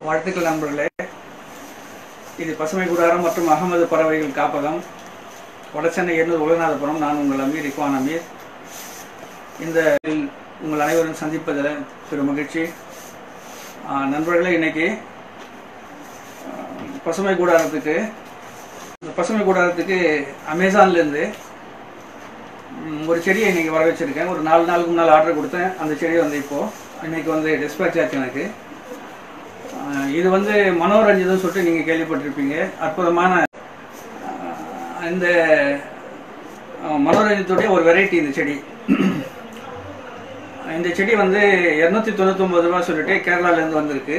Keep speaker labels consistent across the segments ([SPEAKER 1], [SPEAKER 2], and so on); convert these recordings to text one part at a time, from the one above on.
[SPEAKER 1] வாழ்த்துக்கள் நண்பர்களே இது பசுமை கூடாரம் மற்றும் அகமது பறவைகள் காப்பகம் வடசென்னை எண்ணூர் உலகநாதபுரம் நான் உங்கள் அமீர் இக்வான் அமீர் இந்த உங்கள் அனைவரும் சந்திப்பதில் பெரும் மகிழ்ச்சி ஆஹ் நண்பர்களே இன்னைக்கு ஆஹ் பசுமை கூடாரத்துக்கு இந்த பசுமை கூடாரத்துக்கு அமேசான்லேருந்து ம், ஒரு செடியை இன்னைக்கு வர வச்சிருக்கேன் ஒரு நாலு நாளுக்கு முன்னால் ஆர்டர் கொடுத்தேன் அந்த செடி வந்து இப்போது இன்னைக்கு வந்து டிஸ்பேச் ஆச்சு எனக்கு ஆஹ் இது வந்து மனோரஞ்சிதம் சொல்லிட்டு நீங்கள் கேள்விப்பட்டிருப்பீங்க அற்புதமான ஆஹ் இந்த ஆஹ் மனோரஞ்சிதத்துடைய ஒரு வெரைட்டி இந்த செடி இந்த செடி வந்து இரநூத்தி தொண்ணூத்தொம்பது ரூபா சொல்லிட்டு கேரளாலேருந்து வந்திருக்கு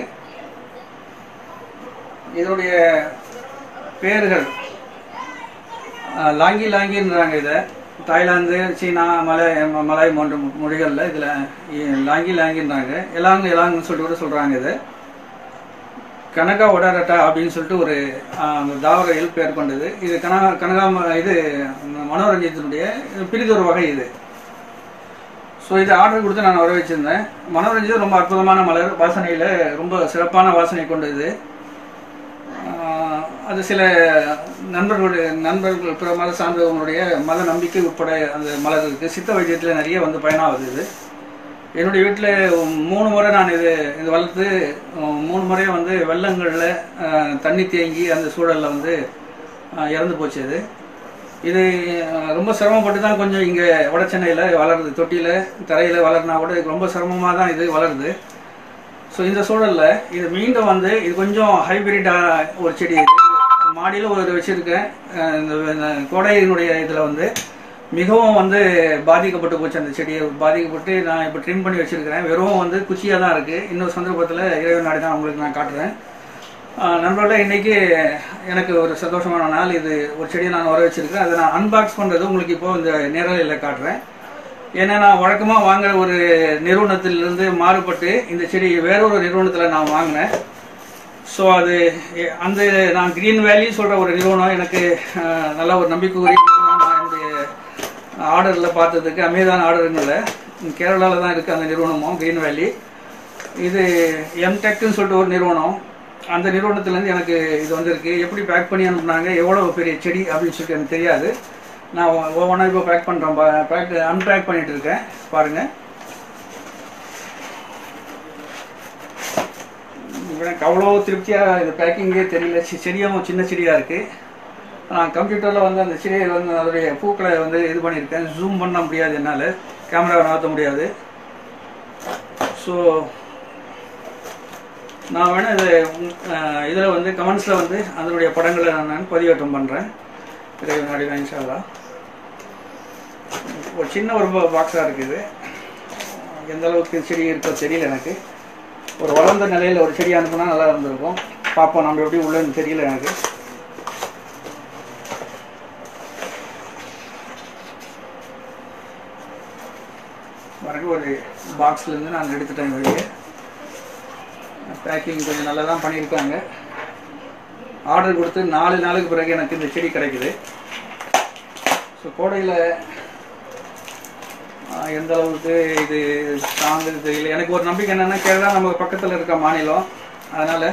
[SPEAKER 1] இதனுடைய பேர்கள் ஆஹ் லாங்கி லாங்கின்றாங்க இதை தாய்லாந்து சீனா மலை மலாய் போன்ற மொழிகளில் இதில் லாங்கி லாங்கின்றாங்க எலாங் எலாங்னு சொல்லிட்டு கூட சொல்கிறாங்க இதை கனகா ஒடாரட்டா அப்படின்னு சொல்லிட்டு ஒரு ஆஹ், அந்த தாவரையில் பேர் கொண்டது இது கனகா கனகா ம- இது மனோரஞ்சித்தினுடைய பிரிதொரு வகை இது ஸோ இது ஆர்டர் கொடுத்து நான் வர வச்சிருந்தேன் மனோரஞ்சிதம் ரொம்ப அற்புதமான மலர் வாசனையில் ரொம்ப சிறப்பான வாசனை கொண்டது ஆஹ், அது சில நண்பர்களுடைய நண்பர்கள் பிற மத சார்ந்தவங்களுடைய மத நம்பிக்கை உட்பட அந்த மலர் இருக்குது சித்த வைத்தியத்தில் நிறைய வந்து பயனாகுது இது என்னுடைய வீட்டில் மூணு முறை நான் இது இது வளர்த்து உம், மூணு முறையும் வந்து வெள்ளங்களில் அஹ், தண்ணி தேங்கி அந்த சூழலில் வந்து அஹ், இறந்து போச்சு இது இது அஹ், ரொம்ப சிரமப்பட்டு தான் கொஞ்சம் இங்கே வட சென்னையில் வளருது தொட்டியில் தரையில் வளர்னா கூட இது ரொம்ப சிரமமாக தான் இது வளருது ஸோ இந்த சூழலில் இது மீண்டும் வந்து இது கொஞ்சம் ஹைபிரிட்டாக ஒரு செடி இது மாடியில் ஒரு வச்சுருக்கேன் அஹ், இந்த இந்த கோடையினுடைய இதில் வந்து மிகவும் வந்து பாதிக்கப்பட்டு போச்சு அந்த செடியை பாதிக்கப்பட்டு நான் இப்போ ட்ரிம் பண்ணி வச்சுருக்கிறேன் வெறும் வந்து குச்சியாக தான் இருக்குது இன்னொரு சந்தர்ப்பத்தில் இறைவன் நாடி தான் உங்களுக்கு நான் காட்டுறேன் ஆஹ் நண்பர்களே இன்னைக்கு எனக்கு ஒரு சந்தோஷமான நாள் இது ஒரு செடியை நான் வர வச்சிருக்கேன் அதை நான் அன்பாக்ஸ் பண்ணுறது உங்களுக்கு இப்போ இந்த நேரலையில் காட்டுறேன் ஏன்னா நான் வழக்கமாக வாங்குற ஒரு நிறுவனத்திலிருந்து மாறுபட்டு இந்த செடி வேறொரு நிறுவனத்தில் நான் வாங்கினேன் ஸோ அது எ- அந்த நான் க்ரீன் வேலி சொல்கிற ஒரு நிறுவனம் எனக்கு ஆஹ், நல்ல ஒரு நம்பிக்கைக்குரிய நிறுவனம் நான் என்னுடைய ஆர்டரில் பார்த்ததுக்கு அமேசான் ஆர்டருங்களில் கேரளாவில் தான் இருக்குது அந்த நிறுவனமும் க்ரீன் வேலி இது எம்டெக்னு சொல்லிட்டு ஒரு நிறுவனம் அந்த நிறுவனத்துலேருந்து எனக்கு இது வந்திருக்கு எப்படி பேக் பண்ணி அனுப்புனாங்க எவ்வளோ பெரிய செடி அப்படின்னு சொல்லிட்டு எனக்கு தெரியாது நான் ஒ- ஒவ்வொன்றா இப்போ பேக் பண்ணுறேன் பேக் அன்பேக் பண்ணிட்டு இருக்கேன் பாருங்கள் எனக்கு அவ்வளோ திருப்தியாக இது பேக்கிங்கே தெரியல சி- செடியும் சின்ன செடியாக இருக்குது நான் கம்ப்யூட்டரில் வந்து அந்த செடியை வந்து அதோடைய பூக்களை வந்து இது பண்ணியிருக்கேன் ஜூம் பண்ண முடியாது என்னால் கேமராவை நகர்த்த முடியாது ஸோ நான் வேணால் இது இதில் வந்து கமெண்ட்ஸில் வந்து அதனுடைய படங்களை நான் பதிவேற்றம் பண்ணுறேன் இறைவன் நாடினா இன்ஷால்லா ஒரு சின்ன ஒரு பாக்ஸாக இருக்குது எந்த அளவுக்கு செடி இருக்கோ தெரியல எனக்கு ஒரு வளர்ந்த நிலையில் ஒரு செடி அனுப்புனா நல்லா இருந்திருக்கும் பார்ப்போம் நம்ம எப்படி உள்ளன்னு தெரியல எனக்கு பிறகு ஒரு பாக்ஸ்லேருந்து நான் எடுத்துட்டேன் வெளியே பேக்கிங் கொஞ்சம் நல்லா தான் பண்ணியிருக்காங்க ஆர்டர் கொடுத்து நாலு நாளுக்கு பிறகு எனக்கு இந்த செடி கிடைக்குது ஸோ கோடையில் எந்த அளவுக்கு இது தாங்குது தெரியல எனக்கு ஒரு நம்பிக்கை என்னென்னா கேரளா நம்ம பக்கத்தில் இருக்க மாநிலம் அதனால்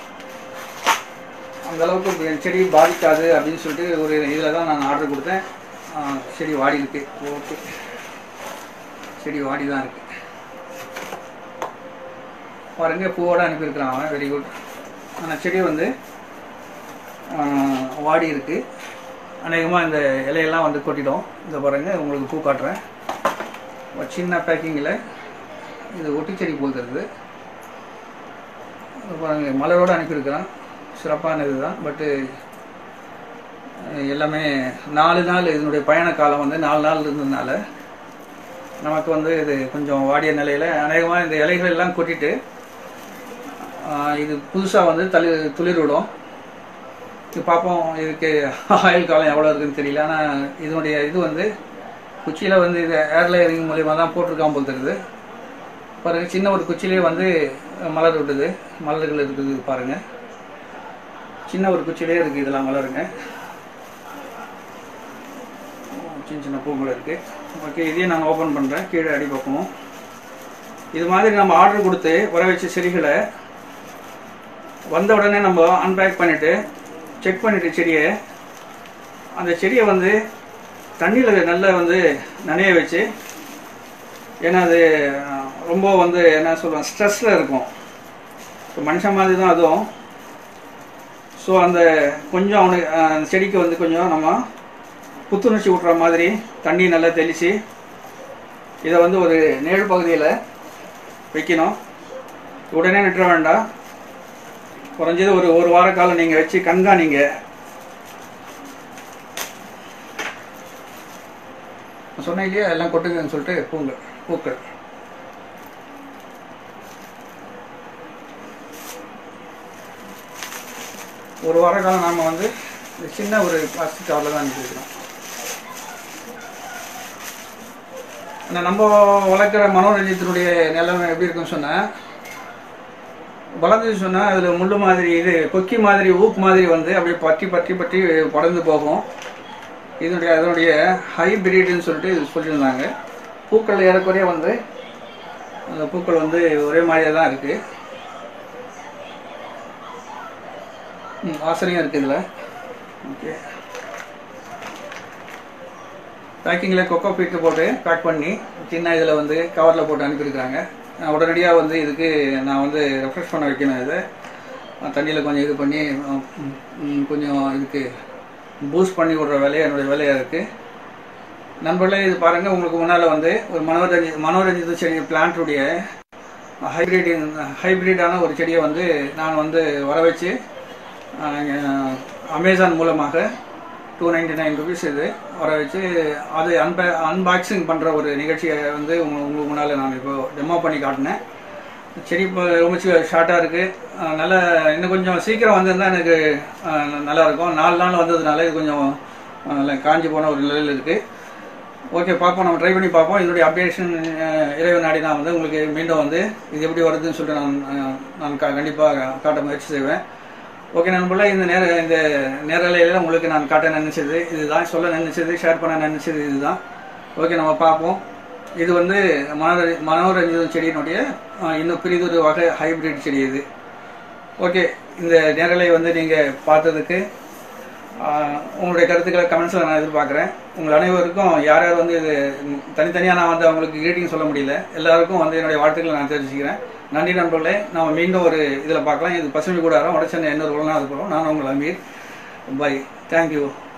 [SPEAKER 1] அந்த அளவுக்கு என் செடி பாதிக்காது அப்படின்னு சொல்லிட்டு ஒரு இதில் தான் நான் ஆர்டர் கொடுத்தேன் ஆ, செடி வாடி இருக்கு ஓகே செடி வாடி தான் இருக்கு பாருங்க பூவோட அனுப்பியிருக்கிறான் அவன் வெரி குட் ஆனால் செடி வந்து ஆ, வாடி இருக்கு அநேகமாக இந்த இலையெல்லாம் வந்து கொட்டிடும் இந்த பாருங்க உங்களுக்கு பூ காட்டுறேன் ஒரு சின்ன பேக்கிங்கில் இது ஒட்டிச்செடி போல் தருது இது பாருங்க மலரோடு அனுப்பியிருக்கிறான் சிறப்பான இதுதான் பட்டு எல்லாமே நாலு நாள் இதனுடைய பயண காலம் வந்து நாலு நாள் இருந்ததுனால நமக்கு வந்து இது கொஞ்சம் வாடிய நிலையில் அநேகமாக இந்த இலைகள் எல்லாம் கொட்டிட்டு ஆஹ், இது புதுசாக வந்து தளி துளிர் விடும் இது பார்ப்போம் இதுக்கு ஆயுள் காலம் எவ்வளோ இருக்குன்னு தெரியல ஆனால் இதனுடைய இது வந்து குச்சியில் வந்து இது ஏர் லேயரிங் மூலியமாக தான் போட்டிருக்கான் போல் தெரியுது பாருங்க சின்ன ஒரு குச்சிலே வந்து மலர் விட்டுது மலர்கள் இருக்குது பாருங்க சின்ன ஒரு குச்சிலே இருக்குது இதெல்லாம் மலருங்க சின்ன சின்ன பூக்கள் இருக்குது ஓகே இதையும் நான் ஓப்பன் பண்ணுறேன் கீழே அடி பக்கமும் இது மாதிரி நம்ம ஆர்டர் கொடுத்து வர வச்ச செடிகளை வந்த உடனே நம்ம அன்பேக் பண்ணிவிட்டு செக் பண்ணிவிட்டு செடியை அந்த செடியை வந்து தண்ணியில் நல்லா வந்து நனைய வச்சு ஏன்னா அது அஹ், ரொம்ப வந்து என்ன சொல்லுவேன் ஸ்ட்ரெஸ்ஸில் இருக்கும் இப்போ மனுஷன் மாதிரி தான் அதுவும் ஸோ அந்த கொஞ்சம் அவனுக்கு அஹ், அந்த செடிக்கு வந்து கொஞ்சம் நம்ம புத்துணர்ச்சி விட்ற மாதிரி தண்ணி நல்லா தெளித்து இதை வந்து ஒரு நேழ் பகுதியில் வைக்கணும் உடனே நட்டுற வேண்டாம் குறைஞ்சது ஒரு ஒரு வார காலம் நீங்கள் வச்சு கண்காணிங்க நான் சொன்னேன் இல்லையா எல்லாம் கொட்டுங்கன்னு சொல்லிட்டு பூங்க பூக்கள் ஒரு வார காலம் நாம் வந்து இந்த சின்ன ஒரு பிளாஸ்டிக் கவரில் தான் அனுப்பிச்சிருக்கிறோம் ஆனால் நம்ம வளர்க்குற மனோரஞ்சத்தினுடைய நிலைமை எப்படி இருக்குன்னு சொன்னால் வளர்ந்துச்சு சொன்னால் அதில் முள்ளு மாதிரி இது கொக்கி மாதிரி ஊக்கு மாதிரி வந்து அப்படியே பற்றி பற்றி பற்றி படர்ந்து போகும் இதனுடைய அதனுடைய ஹைபிரிட்னு சொல்லிட்டு இது சொல்லியிருந்தாங்க பூக்கள் ஏறக்குறைய வந்து அந்த பூக்கள் வந்து ஒரே மாதிரியே தான் இருக்குது வாசனையும் இருக்குது இதில் ஓகே பேக்கிங்கில் கொக்கோ பீட்டு போட்டு பேக் பண்ணி சின்ன இதில் வந்து கவரில் போட்டு அனுப்பியிருக்காங்க நான் உடனடியாக வந்து இதுக்கு நான் வந்து ரெஃப்ரெஷ் பண்ண வைக்கணும் இதை தண்ணியில் கொஞ்சம் இது பண்ணி ம், ம், கொஞ்சம் இதுக்கு பூஸ்ட் பண்ணி விடுற வேலையை என்னுடைய வேலையாக இருக்குது நண்பர்களே இது பாருங்கள் உங்களுக்கு முன்னால் வந்து ஒரு மனோரஞ்சி மனோரஞ்சித செடி பிளான்ட்டுடைய ஹைப்ரிட் ஹைப்ரிட்டான ஒரு செடியை வந்து நான் வந்து வர வச்சு அஹ், அமேசான் மூலமாக டூ நைன்டி நைன் ருபீஸ் இது வர வச்சு அது அன்ப அன்பாக்சிங் பண்ணுற ஒரு நிகழ்ச்சியை வந்து உங்க உங்களுக்கு முன்னால் நான் இப்போ டெமோ பண்ணி காட்டினேன் செடி இப்போ ரொம்ப ஷார்ட்டாக இருக்குது நல்லா இன்னும் கொஞ்சம் சீக்கிரம் வந்திருந்தா எனக்கு அஹ், நல்லா இருக்கும் நாலு நாள் வந்ததுனால இது கொஞ்சம் அஹ், நல்லா காஞ்சி போன ஒரு நிலையில் இருக்குது ஓகே பார்ப்போம் நம்ம ட்ரை பண்ணி பார்ப்போம் இதனுடைய அப்டேஷன் இறைவன் நாடி நான் வந்து உங்களுக்கு மீண்டும் வந்து இது எப்படி வருதுன்னு சொல்லிட்டு நான் அஹ், நான் க கண்டிப்பாக காட்ட முயற்சி செய்வேன் ஓகே நண்பர்களே இந்த நேர இந்த நேரலையில் உங்களுக்கு நான் காட்ட நினைச்சது இதுதான் சொல்ல நினைச்சது ஷேர் பண்ண நினைச்சது இதுதான் ஓகே நம்ம பார்ப்போம் இது வந்து மனோர மனோரஞ்சிதம் செடியினுடைய அஹ், இன்னும் பிரிதொரு வகை ஹைபிரிட் செடி இது ஓகே இந்த நேரலை வந்து நீங்கள் பார்த்ததுக்கு ஆஹ், உங்களுடைய கருத்துக்களை கமெண்ட்ஸில் நான் எதிர்பார்க்குறேன் உங்கள் அனைவருக்கும் யார் யார் வந்து இது தனித்தனியாக நான் வந்து அவங்களுக்கு கிரீட்டிங் சொல்ல முடியல எல்லாருக்கும் வந்து என்னுடைய வாழ்த்துக்களை நான் தெரிவிச்சுக்கிறேன் நன்றி நண்பர்களே நம்ம மீண்டும் ஒரு இதில் பார்க்கலாம் இது பசுமை கூடாரம் வடச்சென்னை இன்னொரு உலகம் அது போகிறோம் நான் உங்கள் அமீர் பை தேங்க்யூ